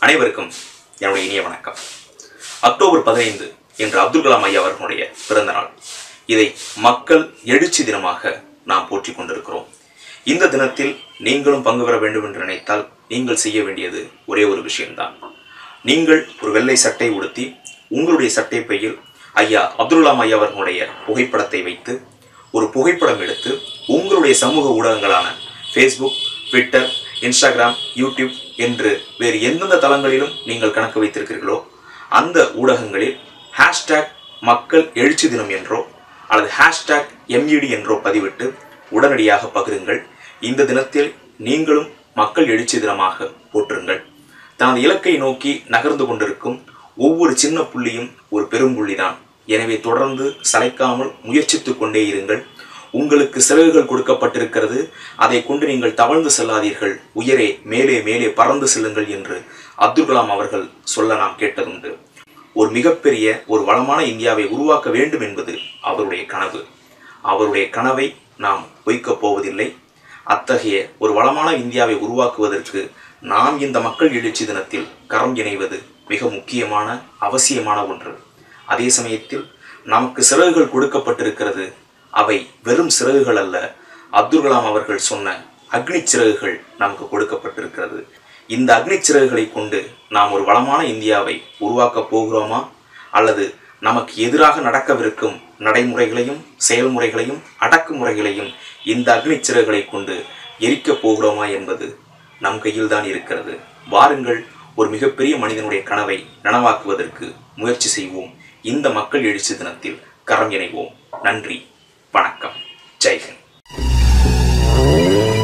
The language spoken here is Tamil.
அனைவருக்கும் என்னுடைய இனிய வணக்கம் அக்டோபர் பதினைந்து என்று அப்துல் கலாம் ஐயா அவர்களுடைய பிறந்த நாள் இதை மக்கள் எழுச்சி தினமாக நாம் போற்றிக் கொண்டிருக்கிறோம் இந்த தினத்தில் நீங்களும் பங்கு பெற வேண்டும் என்று நினைத்தால் நீங்கள் செய்ய வேண்டியது ஒரே ஒரு விஷயம்தான் நீங்கள் ஒரு வெள்ளை சட்டை உடுத்தி உங்களுடைய சட்டை பையில் ஐயா அப்துல் கலாம் ஐயா அவர்களுடைய புகைப்படத்தை வைத்து ஒரு புகைப்படம் எடுத்து உங்களுடைய சமூக ஊடகங்களான ஃபேஸ்புக் ட்விட்டர் இன்ஸ்டாகிராம் யூடியூப் என்று வேறு எந்தெந்த தளங்களிலும் நீங்கள் கணக்கு வைத்திருக்கிறீர்களோ அந்த ஊடகங்களில் ஹேஷ்டேக் மக்கள் எழுச்சி தினம் என்றோ அல்லது ஹேஷ்டேக் எம்இடி என்றோ பதிவிட்டு உடனடியாக பகிருங்கள் இந்த தினத்தில் நீங்களும் மக்கள் எழுச்சி தினமாக போற்றுங்கள் தனது இலக்கை நோக்கி நகர்ந்து கொண்டிருக்கும் ஒவ்வொரு சின்ன புள்ளியும் ஒரு பெரும்புள்ளிதான் எனவே தொடர்ந்து சளைக்காமல் முயற்சித்துக் கொண்டே இருங்கள் உங்களுக்கு சிறகுகள் கொடுக்கப்பட்டிருக்கிறது அதை கொண்டு நீங்கள் தவழ்ந்து செல்லாதீர்கள் உயரே மேலே மேலே பறந்து செல்லுங்கள் என்று அப்துல் கலாம் அவர்கள் சொல்ல நாம் கேட்டதுண்டு ஒரு மிகப்பெரிய ஒரு வளமான இந்தியாவை உருவாக்க வேண்டும் என்பது அவருடைய கனவு அவருடைய கனவை நாம் பொய்க்கப் போவதில்லை அத்தகைய ஒரு வளமான இந்தியாவை உருவாக்குவதற்கு நாம் இந்த மக்கள் எழுச்சி தினத்தில் கரம் இணைவது மிக முக்கியமான அவசியமான ஒன்று அதே சமயத்தில் நமக்கு சிறகுகள் கொடுக்கப்பட்டிருக்கிறது அவை வெறும் சிறகுகள் அல்ல அப்துல் கலாம் அவர்கள் சொன்ன அக்னி சிறகுகள் நமக்கு கொடுக்கப்பட்டிருக்கிறது இந்த அக்னி சிறகுகளை கொண்டு நாம் ஒரு வளமான இந்தியாவை உருவாக்கப் போகிறோமா அல்லது நமக்கு எதிராக நடக்கவிருக்கும் நடைமுறைகளையும் செயல்முறைகளையும் அடக்குமுறைகளையும் இந்த அக்னி சிறகுகளை கொண்டு எரிக்கப் போகிறோமா என்பது நம் கையில் தான் இருக்கிறது வாருங்கள் ஒரு மிகப்பெரிய மனிதனுடைய கனவை நனவாக்குவதற்கு முயற்சி செய்வோம் இந்த மக்கள் எழுச்சி தினத்தில் கரம் இணைவோம் நன்றி வணக்கம் ஜெய்ஹிந்த்